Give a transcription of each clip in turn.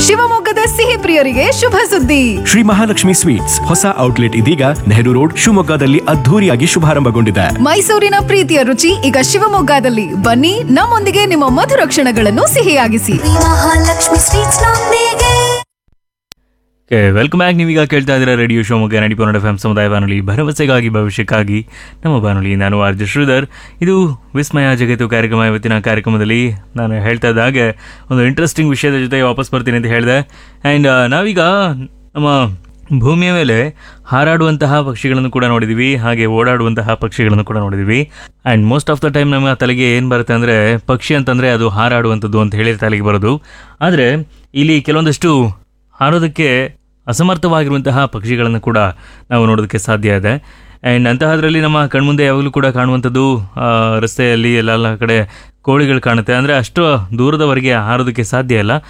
ಶಿವಮೊಗ್ಗದ ಸಿಹಿ ಪ್ರಿಯರಿಗೆ ಶುಭ ಸುದ್ದಿ ಶ್ರೀ ಮಹಾಲಕ್ಷ್ಮಿ ಸ್ವೀಟ್ಸ್ ಹೊಸ ಔಟ್ಲೆಟ್ ಇದೀಗ ನೆಹರು ರೋಡ್ ಶಿವಮೊಗ್ಗದಲ್ಲಿ ಅದ್ಧೂರಿಯಾಗಿ ಶುಭಾರಂಭಗೊಂಡಿದೆ ಮೈಸೂರಿನ ಪ್ರೀತಿಯ ರುಚಿ ಈಗ ಶಿವಮೊಗ್ಗದಲ್ಲಿ ಬನ್ನಿ ನಮ್ಮೊಂದಿಗೆ ನಿಮ್ಮ ಮಧುರ ಕ್ಷಣಗಳನ್ನು ಸಿಹಿಯಾಗಿಸಿ ಮಹಾಲಕ್ಷ್ಮಿ ಸ್ವೀಟ್ಸ್ ನೊಂದಿಗೆ ಓಕೆ ವೆಲ್ಕಮ್ ಬ್ಯಾಕ್ ನೀವೀಗ ಕೇಳ್ತಾ ಇದ್ದೀರಾ ರೇಡಿಯೋ ಶಿವಮೊಗ್ಗ ನಡಿ ಎಫ್ ಎಂ ಸಮುದಾಯ ಬಾನುಲಿ ಭರವಸೆಗಾಗಿ ಭವಿಷ್ಯಕ್ಕಾಗಿ ನಮ್ಮ ಬಾನುಲಿ ನಾನು ಆರ್ ಜೆ ಶ್ರೀಧರ್ ಇದು ವಿಸ್ಮಯ ಜಗತ್ತು ಕಾರ್ಯಕ್ರಮ ಇವತ್ತಿನ ಕಾರ್ಯಕ್ರಮದಲ್ಲಿ ನಾನು ಹೇಳ್ತಾ ಇದ್ದ ಹಾಗೆ ಒಂದು ಇಂಟ್ರೆಸ್ಟಿಂಗ್ ವಿಷಯದ ಜೊತೆ ವಾಪಸ್ ಬರ್ತೀನಿ ಅಂತ ಹೇಳಿದೆ ಆ್ಯಂಡ್ ನಾವೀಗ ನಮ್ಮ ಭೂಮಿಯ ಮೇಲೆ ಹಾರಾಡುವಂತಹ ಪಕ್ಷಿಗಳನ್ನು ಕೂಡ ನೋಡಿದ್ದೀವಿ ಹಾಗೆ ಓಡಾಡುವಂತಹ ಪಕ್ಷಿಗಳನ್ನು ಕೂಡ ನೋಡಿದ್ದೀವಿ and most of the time ನಮ್ಮ ತಲೆಗೆ ಏನು ಬರುತ್ತೆ ಅಂದರೆ ಪಕ್ಷಿ ಅಂತಂದರೆ ಅದು ಹಾರಾಡುವಂಥದ್ದು ಅಂತ ಹೇಳಿ ತಲೆಗೆ ಬರೋದು ಆದರೆ ಇಲ್ಲಿ ಕೆಲವೊಂದಷ್ಟು ಹಾರೋದಕ್ಕೆ ಅಸಮರ್ಥವಾಗಿರುವಂತಹ ಪಕ್ಷಿಗಳನ್ನು ಕೂಡ ನಾವು ನೋಡೋದಕ್ಕೆ ಸಾಧ್ಯ ಇದೆ ಆ್ಯಂಡ್ ಅಂತಹದ್ರಲ್ಲಿ ನಮ್ಮ ಕಣ್ಮುಂದೆ ಯಾವಾಗಲೂ ಕೂಡ ಕಾಣುವಂಥದ್ದು ಆ, ರಸ್ತೆಯಲ್ಲಿ ಎಲ್ಲ ಕಡೆ ಕೋಳಿಗಳು ಕಾಣುತ್ತೆ ಅಂದರೆ ಅಷ್ಟು ದೂರದವರೆಗೆ ಹಾರೋದಕ್ಕೆ ಸಾಧ್ಯ ಇಲ್ಲ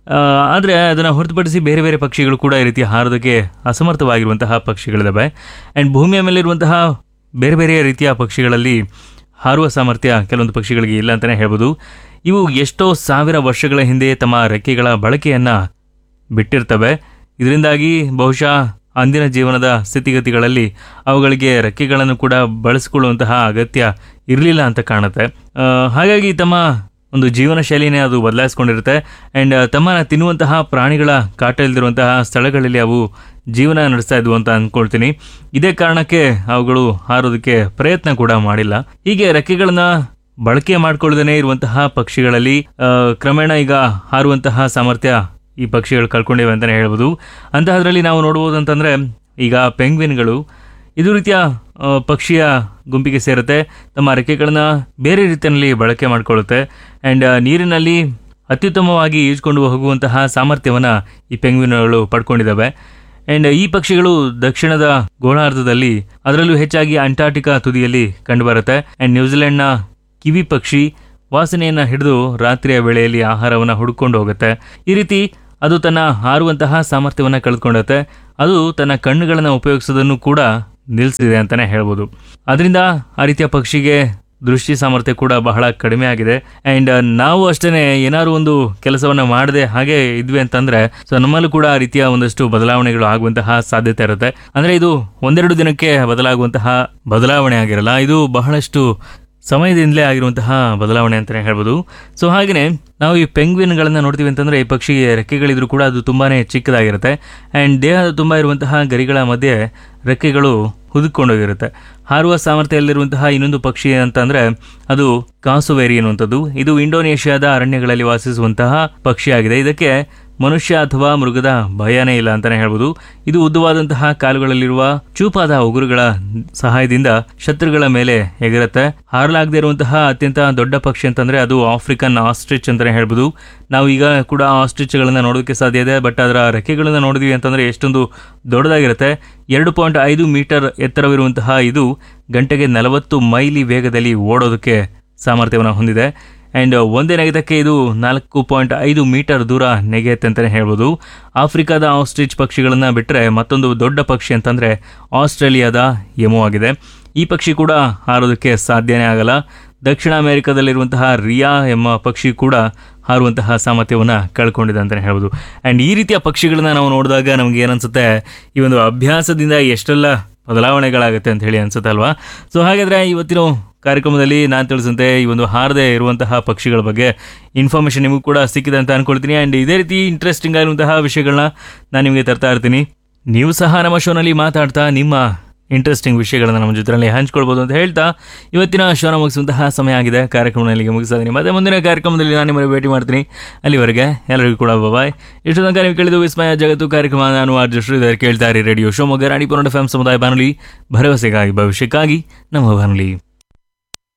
ಆದರೆ ಅದನ್ನು ಹೊರತುಪಡಿಸಿ ಬೇರೆ ಬೇರೆ ಪಕ್ಷಿಗಳು ಕೂಡ ಈ ರೀತಿ ಹಾರೋದಕ್ಕೆ ಅಸಮರ್ಥವಾಗಿರುವಂತಹ ಪಕ್ಷಿಗಳಿದ್ದಾವೆ ಆ್ಯಂಡ್ ಭೂಮಿಯ ಮೇಲಿರುವಂತಹ ಬೇರೆ ಬೇರೆ ರೀತಿಯ ಪಕ್ಷಿಗಳಲ್ಲಿ ಹಾರುವ ಸಾಮರ್ಥ್ಯ ಕೆಲವೊಂದು ಪಕ್ಷಿಗಳಿಗೆ ಇಲ್ಲ ಅಂತಲೇ ಹೇಳ್ಬೋದು ಇವು ಎಷ್ಟೋ ಸಾವಿರ ವರ್ಷಗಳ ಹಿಂದೆ ತಮ್ಮ ರೆಕ್ಕೆಗಳ ಬಳಕೆಯನ್ನು ಬಿಟ್ಟಿರ್ತವೆ ಇದರಿಂದಾಗಿ ಬಹುಶಃ ಅಂದಿನ ಜೀವನದ ಸ್ಥಿತಿಗತಿಗಳಲ್ಲಿ ಅವುಗಳಿಗೆ ರೆಕ್ಕೆಗಳನ್ನು ಕೂಡ ಬಳಸಿಕೊಳ್ಳುವಂತಹ ಅಗತ್ಯ ಇರಲಿಲ್ಲ ಅಂತ ಕಾಣುತ್ತೆ ಆ, ಹಾಗಾಗಿ ತಮ್ಮ ಒಂದು ಜೀವನ ಶೈಲಿನೇ ಅದು ಬದಲಾಯಿಸ್ಕೊಂಡಿರುತ್ತೆ ಆ್ಯಂಡ್ ತಮ್ಮನ್ನ ತಿನ್ನುವಂತಹ ಪ್ರಾಣಿಗಳ ಕಾಟ ಇಲ್ದಿರುವಂತಹ ಸ್ಥಳಗಳಲ್ಲಿ ಅವು ಜೀವನ ನಡೆಸ್ತಾ ಇದ್ವು ಅಂತ ಅಂದ್ಕೊಳ್ತೀನಿ ಇದೇ ಕಾರಣಕ್ಕೆ ಅವುಗಳು ಹಾರೋದಕ್ಕೆ ಪ್ರಯತ್ನ ಕೂಡ ಮಾಡಿಲ್ಲ ಹೀಗೆ ರೆಕ್ಕೆಗಳನ್ನ ಬಳಕೆ ಮಾಡ್ಕೊಳ್ಳದೇ ಇರುವಂತಹ ಪಕ್ಷಿಗಳಲ್ಲಿ ಆ, ಕ್ರಮೇಣ ಈಗ ಹಾರುವಂತಹ ಸಾಮರ್ಥ್ಯ ಈ ಪಕ್ಷಿಗಳು ಕಳ್ಕೊಂಡಿವೆ ಅಂತಲೇ ಹೇಳ್ಬೋದು ಅಂತಹದ್ರಲ್ಲಿ ನಾವು ನೋಡ್ಬೋದು ಅಂತಂದರೆ ಈಗ ಪೆಂಗ್ವಿನ್ಗಳು ಇದು ರೀತಿಯ ಆ, ಪಕ್ಷಿಯ ಗುಂಪಿಗೆ ಸೇರುತ್ತೆ ತಮ್ಮ ರೆಕ್ಕೆಗಳನ್ನ ಬೇರೆ ರೀತಿಯಲ್ಲಿ ಬಳಕೆ ಮಾಡಿಕೊಳ್ಳುತ್ತೆ ಆ್ಯಂಡ್ ನೀರಿನಲ್ಲಿ ಅತ್ಯುತ್ತಮವಾಗಿ ಈಜ್ಕೊಂಡು ಹೋಗುವಂತಹ ಸಾಮರ್ಥ್ಯವನ್ನು ಈ ಪೆಂಗ್ವಿನ್ಗಳು ಪಡ್ಕೊಂಡಿದ್ದಾವೆ ಆ್ಯಂಡ್ ಈ ಪಕ್ಷಿಗಳು ದಕ್ಷಿಣದ ಗೋಳಾರ್ಧದಲ್ಲಿ ಅದರಲ್ಲೂ ಹೆಚ್ಚಾಗಿ ಅಂಟಾರ್ಟಿಕಾ ತುದಿಯಲ್ಲಿ ಕಂಡುಬರುತ್ತೆ ಆ್ಯಂಡ್ ನ್ಯೂಜಿಲೆಂಡ್ನ ಕಿವಿ ಪಕ್ಷಿ ವಾಸನೆಯನ್ನು ಹಿಡಿದು ರಾತ್ರಿಯ ವೇಳೆಯಲ್ಲಿ ಆಹಾರವನ್ನು ಹುಡುಕೊಂಡು ಹೋಗುತ್ತೆ ಈ ರೀತಿ ಅದು ತನ್ನ ಹಾರುವಂತಹ ಸಾಮರ್ಥ್ಯವನ್ನು ಕಳೆದುಕೊಂಡತ್ತೆ ಅದು ತನ್ನ ಕಣ್ಣುಗಳನ್ನು ಉಪಯೋಗಿಸೋದನ್ನು ಕೂಡ ನಿಲ್ಲಿಸಿದೆ ಅಂತಲೇ ಹೇಳ್ಬೋದು ಅದರಿಂದ ಆ ರೀತಿಯ ಪಕ್ಷಿಗೆ ದೃಷ್ಟಿ ಸಾಮರ್ಥ್ಯ ಕೂಡ ಬಹಳ ಕಡಿಮೆ ಆಗಿದೆ ಆ್ಯಂಡ್ ನಾವು ಅಷ್ಟೇ ಏನಾದ್ರು ಒಂದು ಕೆಲಸವನ್ನು ಮಾಡದೆ ಹಾಗೆ ಇದ್ವಿ ಅಂತಂದರೆ ಸೊ ನಮ್ಮಲ್ಲೂ ಕೂಡ ಆ ರೀತಿಯ ಒಂದಷ್ಟು ಬದಲಾವಣೆಗಳು ಆಗುವಂತಹ ಸಾಧ್ಯತೆ ಇರುತ್ತೆ ಅಂದರೆ ಇದು ಒಂದೆರಡು ದಿನಕ್ಕೆ ಬದಲಾಗುವಂತಹ ಬದಲಾವಣೆ ಆಗಿರಲ್ಲ ಇದು ಬಹಳಷ್ಟು ಸಮಯದಿಂದಲೇ ಆಗಿರುವಂತಹ ಬದಲಾವಣೆ ಅಂತಲೇ ಹೇಳ್ಬೋದು ಸೊ ಹಾಗೆಯೇ ನಾವು ಈ ಪೆಂಗ್ವಿನ್ಗಳನ್ನು ನೋಡ್ತೀವಿ ಅಂತಂದರೆ ಈ ಪಕ್ಷಿಗೆ ರೆಕ್ಕೆಗಳಿದ್ರು ಕೂಡ ಅದು ತುಂಬಾ ಚಿಕ್ಕದಾಗಿರುತ್ತೆ ಆ್ಯಂಡ್ ದೇಹದ ತುಂಬ ಇರುವಂತಹ ಗರಿಗಳ ಮಧ್ಯೆ ರೆಕ್ಕೆಗಳು ಹುದುಕೊಂಡೋಗಿರುತ್ತೆ ಹಾರುವ ಸಾಮರ್ಥ್ಯದಲ್ಲಿರುವಂತಹ ಇನ್ನೊಂದು ಪಕ್ಷಿ ಅಂತಂದರೆ ಅದು ಕಾಸುವೇರಿ ಅನ್ನುವಂಥದ್ದು ಇದು ಇಂಡೋನೇಷ್ಯಾದ ಅರಣ್ಯಗಳಲ್ಲಿ ವಾಸಿಸುವಂತಹ ಪಕ್ಷಿಯಾಗಿದೆ ಇದಕ್ಕೆ ಮನುಷ್ಯ ಅಥವಾ ಮೃಗದ ಭಯನೇ ಇಲ್ಲ ಅಂತಾನೆ ಹೇಳ್ಬೋದು ಇದು ಉದ್ದವಾದಂತಹ ಕಾಲುಗಳಲ್ಲಿರುವ ಚೂಪಾದ ಉಗುರುಗಳ ಸಹಾಯದಿಂದ ಶತ್ರುಗಳ ಮೇಲೆ ಎಗರುತ್ತೆ ಹಾರಲಾಗದೇ ಇರುವಂತಹ ಅತ್ಯಂತ ದೊಡ್ಡ ಪಕ್ಷಿ ಅಂತಂದ್ರೆ ಅದು ಆಫ್ರಿಕನ್ ಆಸ್ಟ್ರಿಚ್ ಅಂತಾನೆ ಹೇಳ್ಬೋದು ನಾವು ಈಗ ಕೂಡ ಆಸ್ಟ್ರಿಚ್ಗಳನ್ನ ನೋಡೋದಕ್ಕೆ ಸಾಧ್ಯ ಇದೆ ಬಟ್ ಅದರ ರೆಕ್ಕೆಗಳನ್ನ ನೋಡಿದ್ವಿ ಅಂತಂದ್ರೆ ಎಷ್ಟೊಂದು ದೊಡ್ಡದಾಗಿರುತ್ತೆ ಎರಡು ಪಾಯಿಂಟ್ ಐದು ಮೀಟರ್ ಎತ್ತರವಿರುವಂತಹ ಇದು ಗಂಟೆಗೆ ನಲವತ್ತು ಮೈಲಿ ವೇಗದಲ್ಲಿ ಓಡೋದಕ್ಕೆ ಸಾಮರ್ಥ್ಯವನ್ನು ಹೊಂದಿದೆ ಆ್ಯಂಡ್ ಒಂದೇ ನೆಗೆತಕ್ಕೆ ಇದು ನಾಲ್ಕು ಪಾಯಿಂಟ್ ಐದು ಮೀಟರ್ ದೂರ ನೆಗೆಯುತ್ತೆ ಅಂತಲೇ ಹೇಳ್ಬೋದು ಆಫ್ರಿಕಾದ ಆಸ್ಟ್ರಿಚ್ ಪಕ್ಷಿಗಳನ್ನು ಬಿಟ್ಟರೆ ಮತ್ತೊಂದು ದೊಡ್ಡ ಪಕ್ಷಿ ಅಂತಂದರೆ ಆಸ್ಟ್ರೇಲಿಯಾದ ಎಮೋ ಆಗಿದೆ ಈ ಪಕ್ಷಿ ಕೂಡ ಹಾರೋದಕ್ಕೆ ಸಾಧ್ಯನೇ ಆಗಲ್ಲ ದಕ್ಷಿಣ ಅಮೆರಿಕದಲ್ಲಿರುವಂತಹ ರಿಯಾ ಎಂಬ ಪಕ್ಷಿ ಕೂಡ ಹಾರುವಂತಹ ಸಾಮರ್ಥ್ಯವನ್ನು ಕಳ್ಕೊಂಡಿದೆ ಅಂತಲೇ ಹೇಳ್ಬೋದು ಆ್ಯಂಡ್ ಈ ರೀತಿಯ ಪಕ್ಷಿಗಳನ್ನ ನಾವು ನೋಡಿದಾಗ ನಮ್ಗೆ ಏನನ್ಸುತ್ತೆ ಈ ಒಂದು ಅಭ್ಯಾಸದಿಂದ ಎಷ್ಟೆಲ್ಲ ಬದಲಾವಣೆಗಳಾಗುತ್ತೆ ಅಂತ ಹೇಳಿ ಅನ್ಸುತ್ತೆ ಅಲ್ವಾ ಸೊ ಹಾಗಾದರೆ ಇವತ್ತಿನ ಕಾರ್ಯಕ್ರಮದಲ್ಲಿ ನಾನು ತಿಳಿಸಂತೆ ಈ ಒಂದು ಹಾರದೆ ಇರುವಂತಹ ಪಕ್ಷಿಗಳ ಬಗ್ಗೆ ಇನ್ಫಾರ್ಮೇಷನ್ ನಿಮಗೂ ಕೂಡ ಸಿಕ್ಕಿದೆ ಅಂತ ಅನ್ಕೊಳ್ತೀನಿ ಆ್ಯಂಡ್ ಇದೇ ರೀತಿ ಇಂಟ್ರೆಸ್ಟಿಂಗ್ ಆಗಿರುವಂತಹ ವಿಷಯಗಳನ್ನ ನಾನು ನಿಮಗೆ ತರ್ತಾ ಇರ್ತೀನಿ ನೀವು ಸಹ ನಮ್ಮ ಶೋನಲ್ಲಿ ಮಾತಾಡ್ತಾ ನಿಮ್ಮ ಇಂಟ್ರೆಸ್ಟಿಂಗ್ ವಿಷಯಗಳನ್ನು ನಮ್ಮ ಜೊತೆಯಲ್ಲಿ ಹಂಚ್ಕೊಳ್ಬೋದು ಅಂತ ಹೇಳ್ತಾ ಇವತ್ತಿನ ಶೋನ ಮುಗಿಸುವಂತಹ ಸಮಯ ಆಗಿದೆ ಕಾರ್ಯಕ್ರಮದಲ್ಲಿ ಮುಗಿಸ್ತಾ ಇದ್ದೀನಿ ಮತ್ತೆ ಮುಂದಿನ ಕಾರ್ಯಕ್ರಮದಲ್ಲಿ ನಾನು ನಿಮ್ಮನ್ನು ಭೇಟಿ ಮಾಡ್ತೀನಿ ಅಲ್ಲಿವರೆಗೆ ಎಲ್ಲರಿಗೂ ಕೂಡ ಬಾಯ್ ಇಷ್ಟು ತನಕ ನೀವು ಕೇಳಿದ್ದು ವಿಸ್ಮಯ ಜಗತ್ತು ಕಾರ್ಯಕ್ರಮ ನಾನು ಆರ್ಜು ಶ್ರೀಧರ್ ಕೇಳ್ತಾ ಇರಿ radio Shivamogga Ranipura F M ಸಮುದಾಯ ಬಾನುಲಿ ಭರವಸೆಗಾಗಿ ಭವಿಷ್ಯಕ್ಕಾಗಿ ನಮ್ಮ ಬಾನುಲಿ